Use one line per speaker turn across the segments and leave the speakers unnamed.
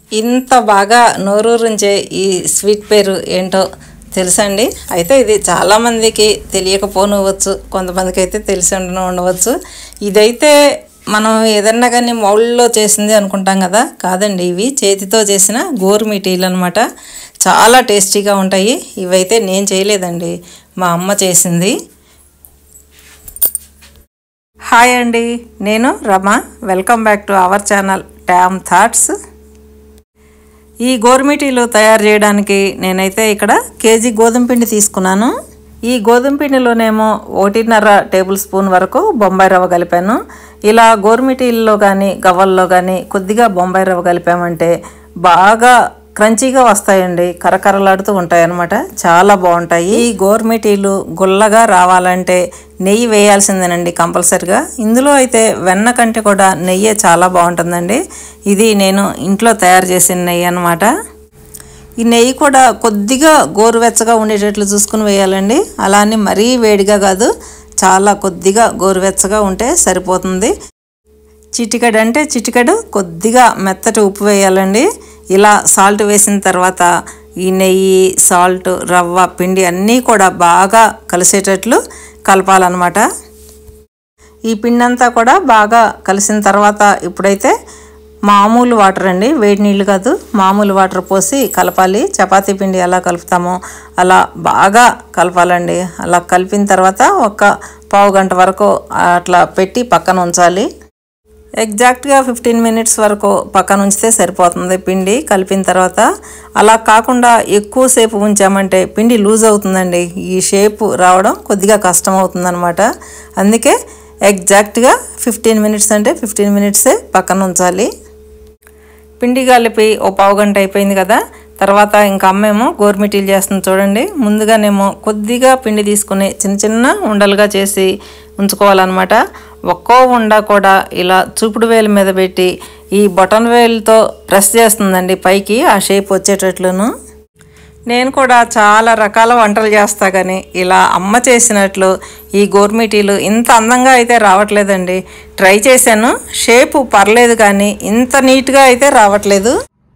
ఇంత బాగా నోరూరించే ఈ స్వీట్ పేరు ఏంటో తెలుసా అండి అయితే ఇది చాలామందికి తెలియకపోనవచ్చు కొంతమందికి అయితే తెలిసి ఉండ ఉండవచ్చు ఇదైతే మనం ఏదన్నా కానీ మౌళ్ళలో చేసింది అనుకుంటాం కదా కాదండి ఇవి చేతితో చేసిన గోరుమిటీలు అనమాట చాలా టేస్టీగా ఉంటాయి ఇవైతే నేను చేయలేదండి మా అమ్మ చేసింది హాయ్ అండి నేను Rama welcome back to our channel ట్యామ్ థాట్స్ ఈ గోరుమిటీలు తయారు చేయడానికి నేనైతే ఇక్కడ కేజీ గోధుమ పిండి తీసుకున్నాను ఈ గోధుమ పిండిలోనేమో ఒకటిన్నర టేబుల్ స్పూన్ వరకు బొంబాయి రవ్వ కలిపాను ఇలా గోరుమిటీల్లో కానీ గవ్వల్లో కానీ కొద్దిగా బొంబాయి రవ్వ కలిపామంటే బాగా క్రంచీగా వస్తాయండి కరకరలాడుతూ ఉంటాయి అన్నమాట చాలా బాగుంటాయి ఈ గోర్మిటీలు గుల్లగా రావాలంటే నెయ్యి వేయాల్సిందేనండి కంపల్సరిగా ఇందులో అయితే వెన్న కంటే కూడా నెయ్యే చాలా బాగుంటుందండి ఇది నేను ఇంట్లో తయారు చేసిన నెయ్యి అనమాట ఈ నెయ్యి కూడా కొద్దిగా గోరువెచ్చగా ఉండేటట్లు చూసుకుని వేయాలండి అలానే మరీ వేడిగా కాదు చాలా కొద్దిగా గోరువెచ్చగా ఉంటే సరిపోతుంది చిటికెడు అంటే చిటికెడు కొద్దిగా మెత్తటి ఉప్పు వేయాలండి ఇలా సాల్ట్ వేసిన తర్వాత ఈ నెయ్యి సాల్ట్ రవ్వ పిండి అన్నీ కూడా బాగా కలిసేటట్లు కలపాలన్నమాట ఈ పిండి అంతా కూడా బాగా కలిసిన తర్వాత ఇప్పుడైతే మామూలు వాటర్ అండి వేడి నీళ్ళు కాదు మామూలు వాటర్ పోసి కలపాలి చపాతీ పిండి ఎలా కలుపుతామో అలా బాగా కలపాలండి అలా కలిపిన తర్వాత ఒక పావు గంట వరకు అట్లా పెట్టి పక్కన ఉంచాలి ఎగ్జాక్ట్గా ఫిఫ్టీన్ మినిట్స్ వరకు పక్కన ఉంచితే సరిపోతుంది పిండి కలిపిన తర్వాత అలా కాకుండా ఎక్కువసేపు ఉంచామంటే పిండి లూజ్ అవుతుందండి ఈ షేప్ రావడం కొద్దిగా కష్టం అవుతుందన్నమాట అందుకే ఎగ్జాక్ట్గా ఫిఫ్టీన్ మినిట్స్ అంటే ఫిఫ్టీన్ మినిట్సే పక్కన ఉంచాలి పిండి కలిపి ఓ పావు గంట అయిపోయింది కదా తర్వాత ఇంకా అమ్మేమో గోర్మిటీలు చేస్తుంది చూడండి ముందుగానేమో కొద్దిగా పిండి తీసుకుని చిన్న చిన్న ఉండలుగా చేసి ఉంచుకోవాలన్నమాట ఒక్కో ఉండ కూడా ఇలా చూపుడు వేలు మీద పెట్టి ఈ బొటన్ వేలుతో ప్రెస్ చేస్తుందండి పైకి ఆ షేప్ వచ్చేటట్లును నేను కూడా చాలా రకాల వంటలు చేస్తా కానీ ఇలా అమ్మ చేసినట్లు ఈ గోర్మిటీలు ఇంత అందంగా అయితే రావట్లేదండి ట్రై చేశాను షేపు పర్లేదు కానీ ఇంత నీట్గా అయితే రావట్లేదు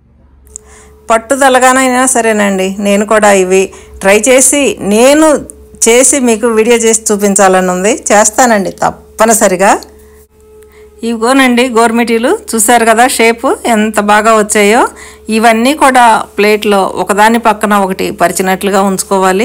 పట్టుదలగానైనా సరేనండి నేను కూడా ఇవి ట్రై చేసి నేను చేసి మీకు వీడియో చేసి చూపించాలని ఉంది చేస్తానండి తప్పనిసరిగా ఇవిగోనండి గోర్మిటీలు చూసారు కదా షేపు ఎంత బాగా వచ్చాయో ఇవన్నీ కూడా ప్లేట్లో ఒకదాని పక్కన ఒకటి పరిచినట్లుగా ఉంచుకోవాలి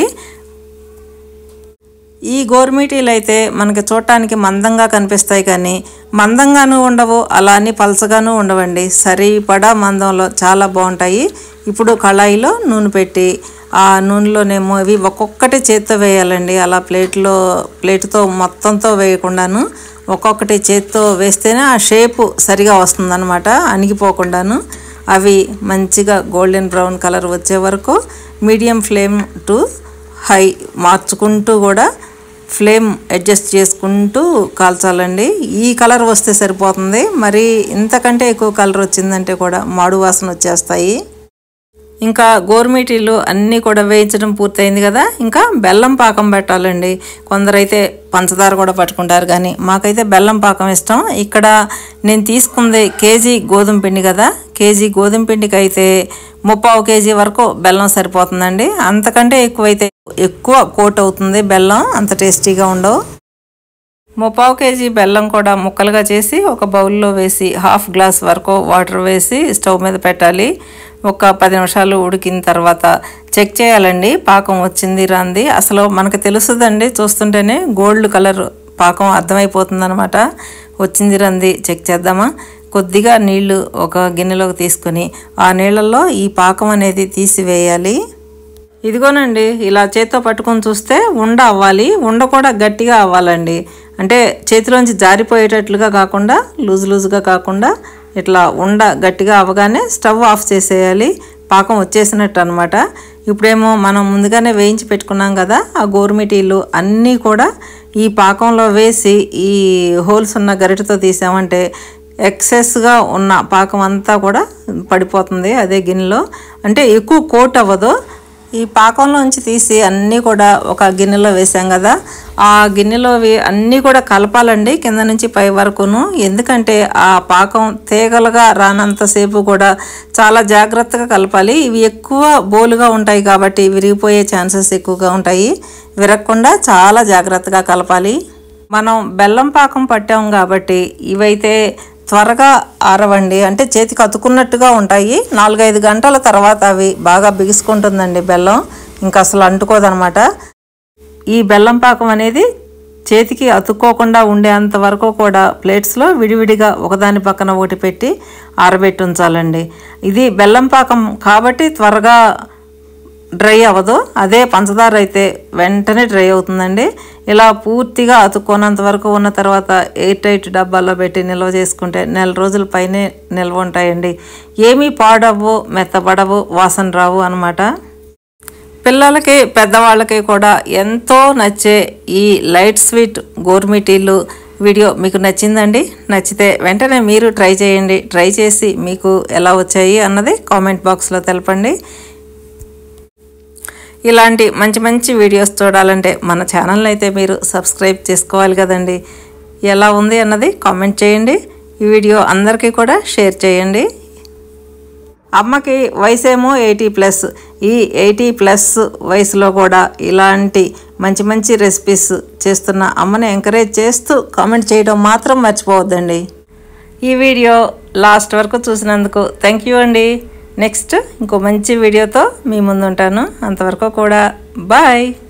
ఈ గోర్మిటీలు అయితే మనకి చూడటానికి మందంగా కనిపిస్తాయి కానీ మందంగాను ఉండవు అలా అని పలసగాను ఉండవండి సరిపడా మందంలో చాలా బాగుంటాయి ఇప్పుడు కళాయిలో నూనె పెట్టి ఆ నూనెలోనేమో ఇవి ఒక్కొక్కటి చేత్తో వేయాలండి అలా ప్లేట్లో ప్లేట్తో మొత్తంతో వేయకుండాను ఒక్కొక్కటి చేత్తో వేస్తేనే ఆ షేపు సరిగా వస్తుందన్నమాట అణిగిపోకుండాను అవి మంచిగా గోల్డెన్ బ్రౌన్ కలర్ వచ్చే వరకు మీడియం ఫ్లేమ్ టు హై మార్చుకుంటూ కూడా ఫ్లేమ్ అడ్జస్ట్ చేసుకుంటూ కాల్చాలండి ఈ కలర్ వస్తే సరిపోతుంది మరి ఇంతకంటే ఎక్కువ కలర్ వచ్చిందంటే కూడా మాడు వాసన వచ్చేస్తాయి ఇంకా గోరుమిటీలు అన్నీ కూడా వేయించడం పూర్తయింది కదా ఇంకా బెల్లం పాకం పెట్టాలండి కొందరైతే పంచదార కూడా పట్టుకుంటారు కానీ మాకైతే బెల్లం పాకం ఇష్టం ఇక్కడ నేను తీసుకుంది కేజీ గోధుమ పిండి కదా కేజీ గోధుమ పిండికి అయితే ముప్పావు కేజీ వరకు బెల్లం సరిపోతుందండి అంతకంటే ఎక్కువైతే ఎక్కువ కోట్ అవుతుంది బెల్లం అంత టేస్టీగా ఉండవు ముప్పావు కేజీ బెల్లం కూడా ముక్కలుగా చేసి ఒక బౌల్లో వేసి హాఫ్ గ్లాస్ వరకు వాటర్ వేసి స్టవ్ మీద పెట్టాలి ఒక పది నిమిషాలు ఉడికిన తర్వాత చెక్ చేయాలండి పాకం వచ్చింది రాంది అసలు మనకు తెలుస్తుందండి చూస్తుంటేనే గోల్డ్ కలర్ పాకం అర్థమైపోతుంది అనమాట వచ్చింది రంది చెక్ చేద్దామా కొద్దిగా నీళ్లు ఒక గిన్నెలోకి తీసుకుని ఆ నీళ్ళల్లో ఈ పాకం అనేది తీసివేయాలి ఇదిగోనండి ఇలా చేత్తో పట్టుకొని చూస్తే ఉండ అవ్వాలి ఉండ కూడా గట్టిగా అవ్వాలండి అంటే చేతిలోంచి జారిపోయేటట్లుగా కాకుండా లూజ్ లూజ్గా కాకుండా ఇట్లా ఉండ గట్టిగా అవ్వగానే స్టవ్ ఆఫ్ చేసేయాలి పాకం వచ్చేసినట్టు అనమాట ఇప్పుడేమో మనం ముందుగానే వేయించి పెట్టుకున్నాం కదా ఆ గోరుమిటీలు అన్నీ కూడా ఈ పాకంలో వేసి ఈ హోల్స్ ఉన్న గరిటతో తీసామంటే ఎక్సెస్గా ఉన్న పాకం అంతా కూడా పడిపోతుంది అదే గిన్నెలో అంటే ఎక్కువ కోట్ అవ్వదు ఈ పాకంలోంచి తీసి అన్నీ కూడా ఒక గిన్నెలో వేసాం కదా ఆ గిన్నెలోవి అన్నీ కూడా కలపాలండి కింద నుంచి పై వరకును ఎందుకంటే ఆ పాకం తీగలుగా రానంతసేపు కూడా చాలా జాగ్రత్తగా కలపాలి ఇవి ఎక్కువ బోలుగా ఉంటాయి కాబట్టి విరిగిపోయే ఛాన్సెస్ ఎక్కువగా ఉంటాయి విరగకుండా చాలా జాగ్రత్తగా కలపాలి మనం బెల్లం పాకం పట్టాం కాబట్టి ఇవైతే త్వరగా ఆరవండి అంటే చేతికి అతుకున్నట్టుగా ఉంటాయి నాలుగైదు గంటల తర్వాత అవి బాగా బిగుసుకుంటుందండి బెల్లం ఇంకా అసలు అంటుకోదనమాట ఈ బెల్లం పాకం అనేది చేతికి అతుక్కోకుండా ఉండేంత వరకు కూడా ప్లేట్స్లో విడివిడిగా ఒకదాని పక్కన ఒకటి పెట్టి ఆరబెట్టి ఉంచాలండి ఇది బెల్లం పాకం కాబట్టి త్వరగా డ్రై అవ్వదు అదే పంచదార అయితే వెంటనే డ్రై అవుతుందండి ఇలా పూర్తిగా అతుక్కోనంత వరకు ఉన్న తర్వాత ఎయిర్ టైట్ డబ్బాల్లో పెట్టి నిల్వ చేసుకుంటే నెల రోజుల పైనే నిల్వ ఉంటాయండి ఏమీ పాడవు మెత్తబడవు వాసన రావు అనమాట పిల్లలకి పెద్దవాళ్ళకి కూడా ఎంతో నచ్చే ఈ లైట్ స్వీట్ గోర్మిటీలు వీడియో మీకు నచ్చిందండి నచ్చితే వెంటనే మీరు ట్రై చేయండి ట్రై చేసి మీకు ఎలా వచ్చాయి అన్నది కామెంట్ బాక్స్లో తెలపండి ఇలాంటి మంచి మంచి వీడియోస్ చూడాలంటే మన ఛానల్ని అయితే మీరు సబ్స్క్రైబ్ చేసుకోవాలి కదండి ఎలా ఉంది అన్నది కామెంట్ చేయండి ఈ వీడియో అందరికీ కూడా షేర్ చేయండి అమ్మకి వయసేమో ఎయిటీ ప్లస్ ఈ ఎయిటీ ప్లస్ వయసులో కూడా ఇలాంటి మంచి మంచి రెసిపీస్ చేస్తున్న అమ్మని ఎంకరేజ్ చేస్తూ కామెంట్ చేయడం మాత్రం మర్చిపోవద్దండి ఈ వీడియో లాస్ట్ వరకు చూసినందుకు థ్యాంక్ యూ అండి నెక్స్ట్ ఇంకో మంచి వీడియోతో మీ ముందుంటాను అంతవరకు కూడా బాయ్